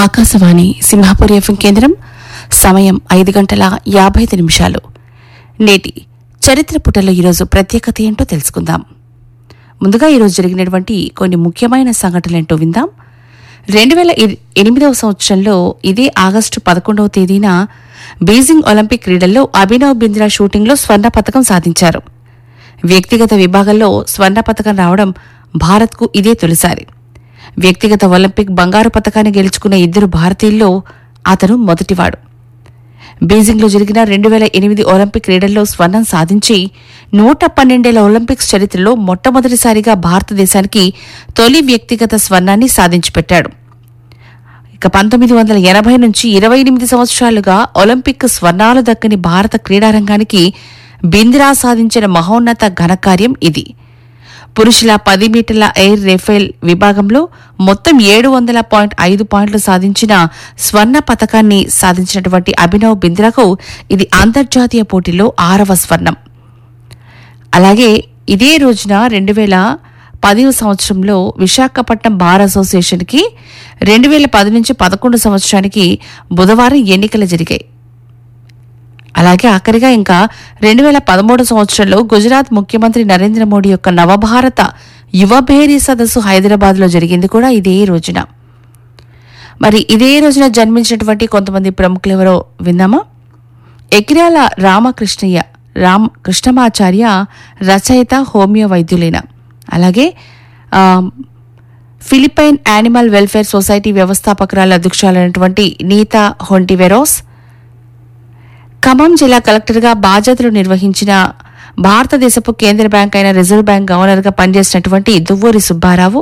Akashvani Simhapuri FM కేంద్రం సమయం ఐదు గంటల యాభై ఐదు నిమిషాలు నేటి చరిత్ర పుటలో ఈరోజు ప్రత్యేకత ఏంటో తెలుసుకుందాం ముందుగా ఈరోజు జరిగినటువంటి కొన్ని ముఖ్యమైన సంఘటనలేంటో విందాం రెండు వేల ఎనిమిదవ సంవత్సరంలో ఇదే ఆగస్టు పదకొండవ తేదీన బీజింగ్ ఒలింపిక్ క్రీడల్లో అభినవ్ బింద్రా షూటింగ్లో స్వర్ణ పతకం సాధించారు వ్యక్తిగత విభాగంలో స్వర్ణ పతకం రావడం భారత్కు ఇదే తొలిసారి వ్యక్తిగత ఒలింపిక్ బంగారు పతకాన్ని గెలుచుకున్న ఇద్దరు భారతీయుల్లో అతను మొదటివాడు బీజింగ్లో జరిగిన రెండు వేల ఎనిమిది ఒలింపిక్ క్రీడల్లో స్వర్ణం సాధించి నూట పన్నెండేళ్ల ఒలింపిక్స్ చరిత్రలో మొట్టమొదటిసారిగా భారతదేశానికి తొలి వ్యక్తిగత స్వర్ణాన్ని సాధించిపెట్టాడు ఇక పంతొమ్మిది వందల ఎనభై నుంచి ఇరవై ఎనిమిది సంవత్సరాలుగా ఒలింపిక్ స్వర్ణాలు దక్కని భారత క్రీడారంగానికి బింద్రా సాధించిన మహోన్నత ఘనకార్యం ఇది పురుషుల పది మీటర్ల ఎయిర్ రైఫిల్ విభాగంలో మొత్తం ఏడు వందల పాయింట్ ఐదు పాయింట్లు సాధించిన స్వర్ణ పతకాన్ని సాధించినటువంటి అభినవ్ బింద్రాకు ఇది అంతర్జాతీయ పోటీలో ఆరవ స్వర్ణం అలాగే ఇదే రోజున రెండు వేల పదివ సంవత్సరంలో విశాఖపట్నం బార్ అసోసియేషన్కి రెండు వేల పది నుంచి పదకొండు సంవత్సరానికి బుధవారం ఎన్నికలు జరిగాయి అలాగే ఆఖరిగా ఇంకా రెండు వేల పదమూడు సంవత్సరంలో గుజరాత్ ముఖ్యమంత్రి నరేంద్ర మోడీ యొక్క నవభారత యువభేరీ సదస్సు హైదరాబాద్లో జరిగింది కూడా ఇదే రోజున మరి ఇదే రోజున జన్మించినటువంటి కొంతమంది ప్రముఖులు ఎవరో విందామా ఎకిరాల రామకృష్ణయ్య రామ్ కృష్ణమాచార్య రచయిత హోమియో వైద్యులైన అలాగే ఆ, ఫిలిపైన్ యానిమల్ వెల్ఫేర్ సొసైటీ వ్యవస్థాపకురాల అధ్యక్షురాలైనటువంటి నీతా హొంటివెరోస్ ఖమ్మం జిల్లా కలెక్టర్గా బాధ్యతలు నిర్వహించిన భారతదేశపు కేంద్ర బ్యాంక్ అయిన రిజర్వ్ బ్యాంక్ గవర్నర్గా పనిచేసినటువంటి దువ్వూరి సుబ్బారావు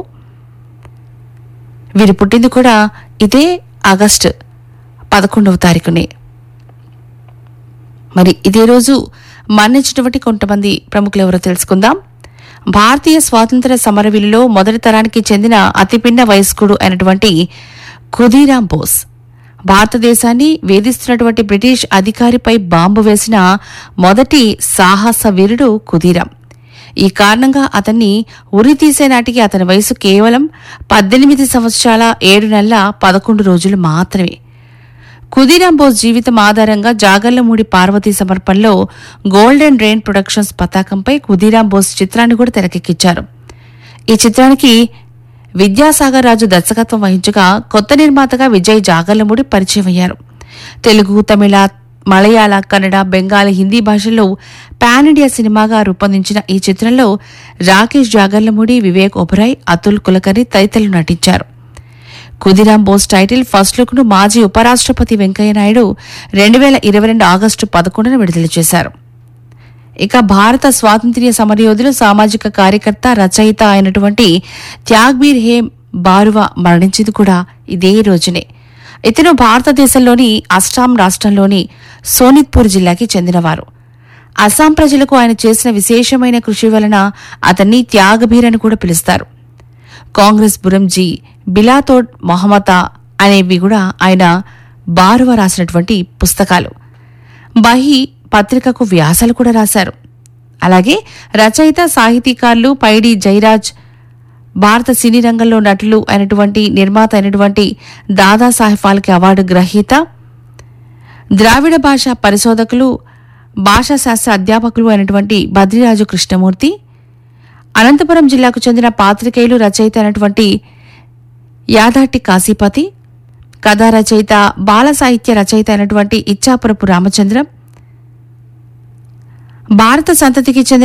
వీరు పుట్టింది కూడా ఇదే ఆగస్టు పదకొండవ తారీఖునే మరి ఇదే రోజు మరణించినటువంటి కొంతమంది ప్రముఖులు ఎవరో తెలుసుకుందాం భారతీయ స్వాతంత్ర సమరవీరులో మొదటి తరానికి చెందిన అతిపిన్న వయస్కుడు అయినటువంటి ఖుదీరాం బోస్ భారతదేశాన్ని వేధిస్తున్నటువంటి బ్రిటిష్ అధికారిపై బాంబు వేసిన మొదటి సాహస వీరుడు ఖుదీరాం ఈ కారణంగా అతన్ని ఉరి తీసే నాటికి అతని వయసు కేవలం పద్దెనిమిది సంవత్సరాల ఏడు నెలల పదకొండు రోజులు మాత్రమే కుదిరాం బోస్ జీవితం ఆధారంగా జాగర్లమూడి పార్వతీ సమర్పణలో గోల్డెన్ రెయిన్ ప్రొడక్షన్స్ పతాకంపై కుదిరాం బోస్ చిత్రాన్ని కూడా తెరకెక్కించారు ఈ చిత్రానికి విద్యాసాగర్ రాజు దర్శకత్వం వహించగా కొత్త నిర్మాతగా విజయ్ జాగర్లమూడి పరిచయం అయ్యారు తెలుగు తమిళ మలయాళ కన్నడ బెంగాలీ హిందీ భాషల్లో పాన్ ఇండియా సినిమాగా రూపొందించిన ఈ చిత్రంలో రాకేష్ జాగర్లమూడి వివేక్ ఒబరాయ్ అతుల్ కులకర్ణి తదితరులు నటించారు Khudiram Bose title first look ను మాజీ ఉపరాష్ట్రపతి వెంకయ్యనాయుడు రెండు వేల ఇరవై రెండు ఆగస్టు పదకొండున విడుదల చేశారు ఇక భారత స్వాతంత్ర్య సమరయోధులు సామాజిక కార్యకర్త రచయిత అయినటువంటి త్యాగ్బీర్ హేమ్ బారువా మరణించింది కూడా ఇదే రోజునే ఇతను భారతదేశంలోని అస్సాం రాష్ట్రంలోని సోనిత్పూర్ జిల్లాకి చెందినవారు అస్సాం ప్రజలకు ఆయన చేసిన విశేషమైన కృషి వలన అతన్ని త్యాగబీర్ అని కూడా పిలుస్తారు కాంగ్రెస్ బురంజీ బిలాతోడ్ మొహమ్మతా అనేవి కూడా ఆయన బారువ రాసినటువంటి పుస్తకాలు బహి పత్రికకు వ్యాసాలు కూడా రాశారు అలాగే రచయిత సాహితీకారులు పైడి జయరాజ్ భారత సినీ రంగంలో నటులు అయినటువంటి నిర్మాత అయినటువంటి దాదాసాహెబ్ ఫాల్కే అవార్డు గ్రహీత ద్రావిడ భాష పరిశోధకులు భాషా శాస్త్ర అధ్యాపకులు అయినటువంటి బద్రిరాజు కృష్ణమూర్తి అనంతపురం జిల్లాకు చెందిన పాత్రికేయులు రచయిత అయినటువంటి యాదాటి కాశీపతి కథా రచయిత బాల సాహిత్య రచయిత అయినటువంటి ఇచ్చాపురపు రామచంద్రం భారత సంతతికి చెందిన